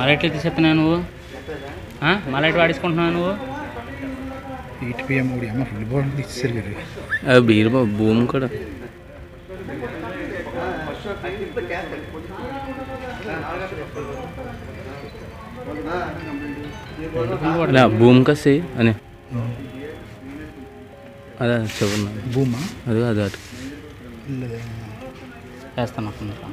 మళ్ళీ ఎట్లా తీసేస్తున్నావు నువ్వు ఆ? మళ్ళీ ఎట్లా వాడేసుకుంటున్నావు నువ్వు ఎయిట్ పిఎం కూడా అమ్మ ఫుల్ బాల్ తీసేసారు కదా అది బీర్ బా- భూమి కూడా లే, భూమి కసి అని అదే చెవున్నా భూమా అది అది అటు లేదా చేస్తాను ఒక్క నిమిషం.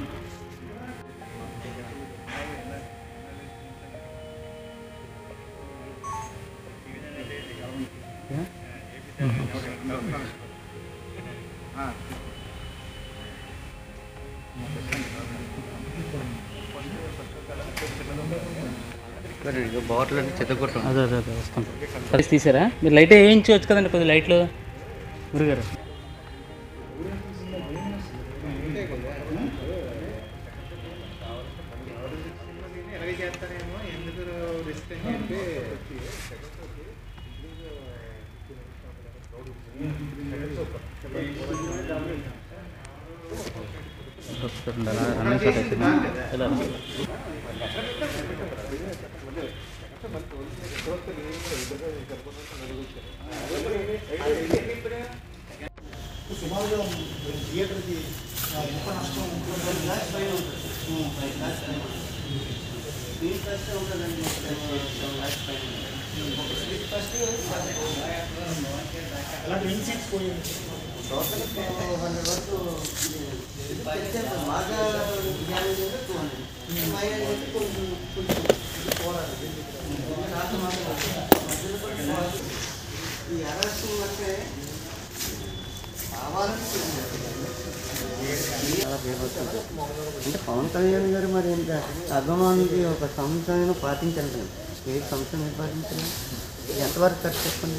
బాటిల్ అంటే చెత్త అదే అదే అదే వస్తాం కలిసి తీసారా మీరు లైట్ వేయించవచ్చు కదండి కొద్ది లైట్లు గురుగారు రన్నింగ్ షాట్ వేసిందా? ఎలా రా? అంటే పవన్ కళ్యాణ్ గారు మరి ఇంత అభిమానులకి ఒక సంవత్సరం పాటించాలి ఏ సంవత్సరం ఏం పాటించాలి ఇది ఎంతవరకు ఖర్చు చెప్పండి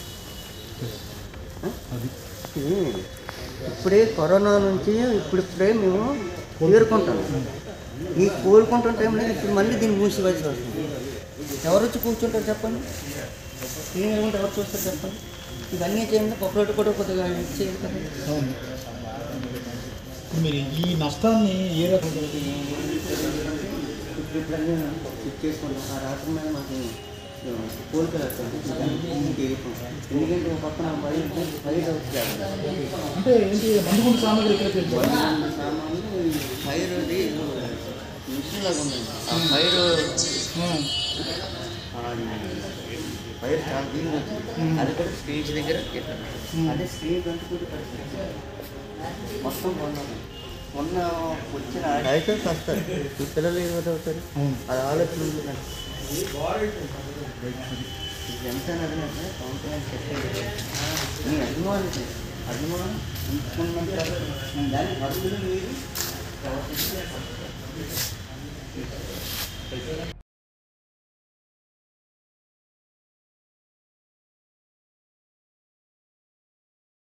ఆ? ఇది ఇప్పుడే కరోనా నుంచి ఇప్పుడిప్పుడే మేము కోరుకుంటాం ఈ కోరుకుంటున్న టైంలో ఇప్పుడు మళ్ళీ దీన్ని మూసివేసి వస్తుంది ఎవరు వచ్చి కూర్చుంటారు చెప్పండి ఏం లేకుంటే ఎవరు చూస్తారు చెప్పండి ఇవన్నీ చేయండి ఒకటి కూడా కొద్దిగా చేయాలి కదా అవును ఇప్పుడు మీరు ఈ నష్టాన్ని ఏ రకంగా ఇప్పుడు ఇప్పుడన్నీ చెక్ చేసుకుంటాం ఆ రాత్రి మీద మాకు కోరికలు వస్తుంది ఎందుకంటే ఒక పక్కన బయట బయట వచ్చి అంటే ఏంటి మందుగుండు సామాగ్రి ఎక్కడ తెచ్చుకోవాలి సామాన్లు ఫైర్ అది మిషన్ లాగా ఉంది ఆ ఫైర్ ఫైర్ చాలా దీని వచ్చింది అది కూడా స్టేజ్ దగ్గర పెట్టాను అదే స్టేజ్ అంటుకుంటే పరిస్థితి మొత్తం కొన్నాను మొన్న వచ్చిన అయితే వస్తారు ఈ పిల్లలు ఏదో అవుతారు అవును అది ఆలోచన ఉంది నాకు. ఇది ఎంత నడినంటే పవన్ కళ్యాణ్ చెప్పేది నీ అభిమానం అభిమానం ఉంచుకున్నంత దాన్ని హద్దులు మీరు ప్రవర్తిస్తే